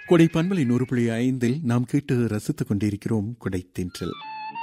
கொடை பண்பலை நூறு புள்ளி ஐந்தில் நாம் கேட்டு ரசித்துக் கொண்டிருக்கிறோம் கொடை தென்றல்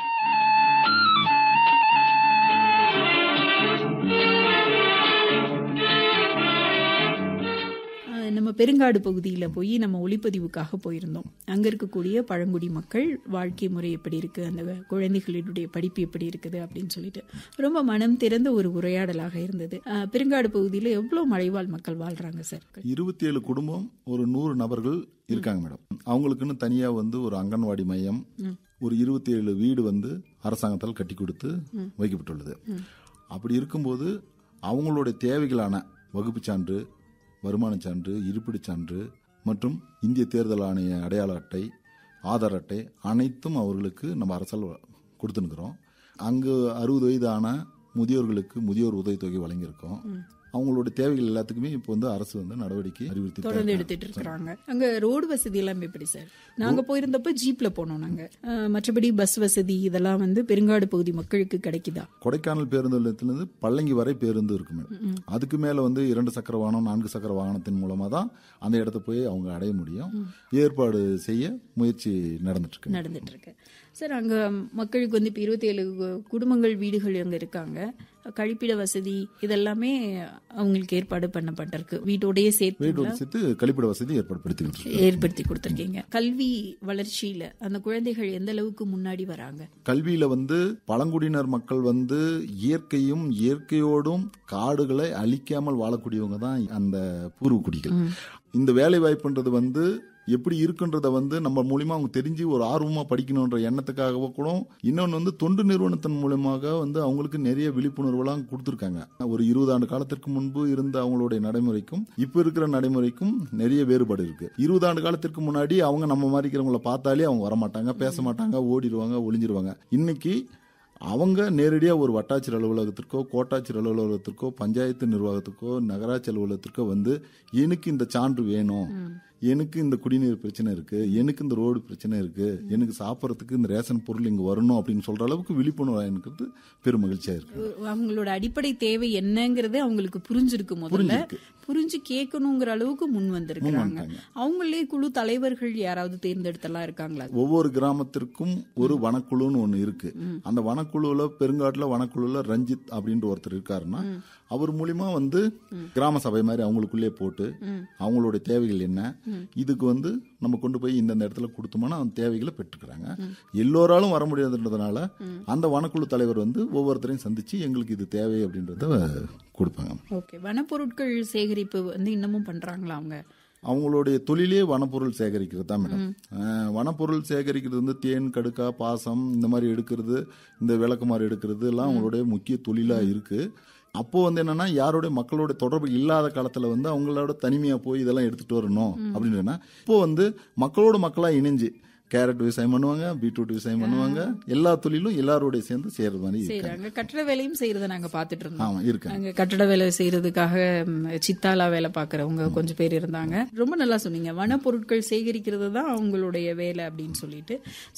ஆஹ் நம்ம பெருங்காடு பகுதியில் போய் நம்ம ஒளிப்பதிவுக்காக போயிருந்தோம் அங்கே இருக்கக்கூடிய பழங்குடி மக்கள் வாழ்க்கை முறை எப்படி இருக்குது அந்த குழந்தைகளினுடைய படிப்பு எப்படி இருக்குது அப்படின்னு சொல்லிட்டு ரொம்ப மனம் திறந்த ஒரு உரையாடலாக இருந்தது ஆஹ் பெருங்காடு பகுதியில் எவ்வளோ மலைவாழ் மக்கள் வாழ்றாங்க சார் இருபத்தி ஏழு குடும்பம் ஒரு நூறு நபர்கள் இருக்காங்க மேடம் அவங்களுக்குன்னு தனியா வந்து ஒரு அங்கன்வாடி மையம் ஒரு இருபத்தி ஏழு வீடு வந்து அரசாங்கத்தால் கட்டி கொடுத்து வைக்கப்பட்டுள்ளது அப்படி இருக்கும்போது அவங்களுடைய தேவைகளான வகுப்புச் சான்று வருமானச் சான்று இருப்பிடச் சான்று மற்றும் இந்திய தேர்தல் ஆணைய அடையாள அட்டை ஆதார் அட்டை அனைத்தும் அவர்களுக்கு நம்ம அரசால் கொடுத்துனுக்குறோம் அங்கு அறுபது வயதான முதியோர்களுக்கு முதியோர் உதவித்தொகை வழங்கியிருக்கோம் அவங்களுடைய தேவைகள் எல்லாத்துக்குமே இப்போ வந்து அரசு வந்து நடவடிக்கை அறிவுறுத்தி தொடர்ந்து எடுத்துட்டு இருக்கிறாங்க அங்க ரோடு வசதி எல்லாம் எப்படி சார் நாங்க போயிருந்தப்ப ஜீப்ல போனோம் நாங்க ஆஹ் மற்றபடி பஸ் வசதி இதெல்லாம் வந்து பெருங்காடு பகுதி மக்களுக்கு கிடைக்குதா கொடைக்கானல் பேருந்து நிலையத்திலிருந்து பள்ளங்கி வரை பேருந்து இருக்கு மேடம் அதுக்கு மேல வந்து இரண்டு சக்கர வாகனம் நான்கு சக்கர வாகனத்தின் மூலமா தான் அந்த இடத்த போய் அவங்க அடைய முடியும் ஏற்பாடு செய்ய முயற்சி நடந்துட்டு இருக்கு நடந்துட்டு இருக்கு சார் அங்க மக்களுக்கு வந்து இப்போ இருபத்தி ஏழு குடும்பங்கள் வீடுகள் அங்க இருக்காங்க கழிப்பிட வசதி இதெல்லாமே அவங்களுக்கு ஏற்பாடு பண்ணப்பட்டிருக்கு வீட்டோடயே சேர்த்து வீட்டோடு சேர்த்து கழிப்பிட வசதி ஏற்படுத்திக்கிட்டு இருக்கு ஏற்படுத்தி கொடுத்துருக்கீங்க கல்வி வளர்ச்சியில அந்த குழந்தைகள் எந்த அளவுக்கு முன்னாடி வராங்க கல்வியில வந்து பழங்குடியினர் மக்கள் வந்து இயற்கையும் இயற்கையோடும் காடுகளை அழிக்காமல் வாழக்கூடியவங்க தான் அந்த பூர்வக்குடிகள் இந்த வேலை வாய்ப்புன்றது வந்து எப்படி இருக்குன்றத வந்து நம்ம மூலியமா அவங்க தெரிஞ்சு ஒரு ஆர்வமா படிக்கணுன்ற எண்ணத்துக்காக கூட இன்னொன்று வந்து தொண்டு நிறுவனத்தின் மூலியமாக வந்து அவங்களுக்கு நிறைய விழிப்புணர்வுலாம் கொடுத்துருக்காங்க ஒரு இருபது ஆண்டு காலத்திற்கு முன்பு இருந்த அவங்களுடைய நடைமுறைக்கும் இப்ப இருக்கிற நடைமுறைக்கும் நிறைய வேறுபாடு இருக்கு இருபது ஆண்டு காலத்திற்கு முன்னாடி அவங்க நம்ம மாதிரி இருக்கிறவங்கள பார்த்தாலே அவங்க வரமாட்டாங்க பேச மாட்டாங்க ஓடிடுவாங்க ஒளிஞ்சிருவாங்க இன்னைக்கு அவங்க நேரடியாக ஒரு வட்டாட்சியர் அலுவலகத்திற்கோ கோட்டாட்சியர் அலுவலகத்திற்கோ பஞ்சாயத்து நிர்வாகத்துக்கோ நகராட்சி அலுவலகத்திற்கோ வந்து எனக்கு இந்த சான்று வேணும் எனக்கு இந்த குடிநீர் பிரச்சனை இருக்கு எனக்கு இந்த ரோடு பிரச்சனை இருக்கு எனக்கு சாப்பிட்றதுக்கு இந்த ரேஷன் பொருள் இங்க வரணும் அப்படின்னு சொல்ற அளவுக்கு விழிப்புணர்வு இருக்கிறது பெரும் மகிழ்ச்சியா இருக்கு அவங்களோட அடிப்படை தேவை என்னங்கிறது அவங்களுக்கு புரிஞ்சிருக்கு முதல்ல புரிஞ்சிருக்கு. புரிஞ்சு கேட்கணுங்கிற அளவுக்கு முன் வந்திருக்கிறாங்க வந்துட்டாங்க. அவங்களே குழு தலைவர்கள் யாராவது தேர்ந்தெடுத்தெல்லாம் இருக்காங்களா ஒவ்வொரு கிராமத்திற்கும் ஒரு வனக்குழுன்னு ஒண்ணு இருக்கு அந்த வனக்குழுல பெருங்காட்டுல வனக்குழுல ரஞ்சித் அப்படின்ற ஒருத்தர் இருக்காருன்னா அவர் மூலியமா வந்து கிராம சபை மாதிரி அவங்களுக்குள்ளே போட்டு அவங்களுடைய தேவைகள் என்ன இதுக்கு வந்து நம்ம கொண்டு போய் இந்தந்த இடத்துல கொடுத்தோம்னா அந்த தேவைகளை பெற்றுக்கிறாங்க எல்லோராலும் வர முடியாதுன்றதுனால அந்த வனக்குழு தலைவர் வந்து ஒவ்வொருத்தரையும் சந்திச்சு எங்களுக்கு இது தேவை அப்படின்றத கொடுப்பாங்க ஓகே வனப்பொருட்கள் சேகரிப்பு வந்து இன்னமும் பண்றாங்களா அவங்க அவங்களுடைய தொழிலே வனப்பொருள் சேகரிக்கிறது தான் மேடம் அஹ், வனப்பொருள் சேகரிக்கிறது வந்து தேன் கடுக்கா பாசம் இந்த மாதிரி எடுக்கிறது இந்த விளக்குமாறு எடுக்கிறது எல்லாம் அவங்களுடைய முக்கிய தொழிலா இருக்கு அப்போ வந்து என்னன்னா யாருடைய மக்களோட தொடர்பு இல்லாத காலத்துல வந்து அவங்களோட தனிமையா போய் இதெல்லாம் எடுத்துட்டு வரணும் அப்படின்னு சொன்னா இப்போ வந்து மக்களோட மக்களா இணைஞ்சு கேரட் விவசாயம் பண்ணுவாங்க பீட்ரூட் விவசாயம் பண்ணுவாங்க எல்லா தொழிலும் எல்லாரோடய சேர்ந்து செய்யறது மாதிரி இருக்கு செய்யறாங்க கட்டட வேலையும் செய்யறத நாங்க பாத்துட்டு இருந்தோம் ஆமா இருக்காங்க அங்க கட்டட வேலை செய்யறதுக்காக ம், சித்தாலா வேலை பாக்குறவங்க கொஞ்சம் பேர் இருந்தாங்க ரொம்ப நல்லா சொன்னீங்க வனப்பொருட்கள் சேகரிக்கிறது தான் அவங்களுடைய வேலை அப்படின்னு சொல்லிட்டு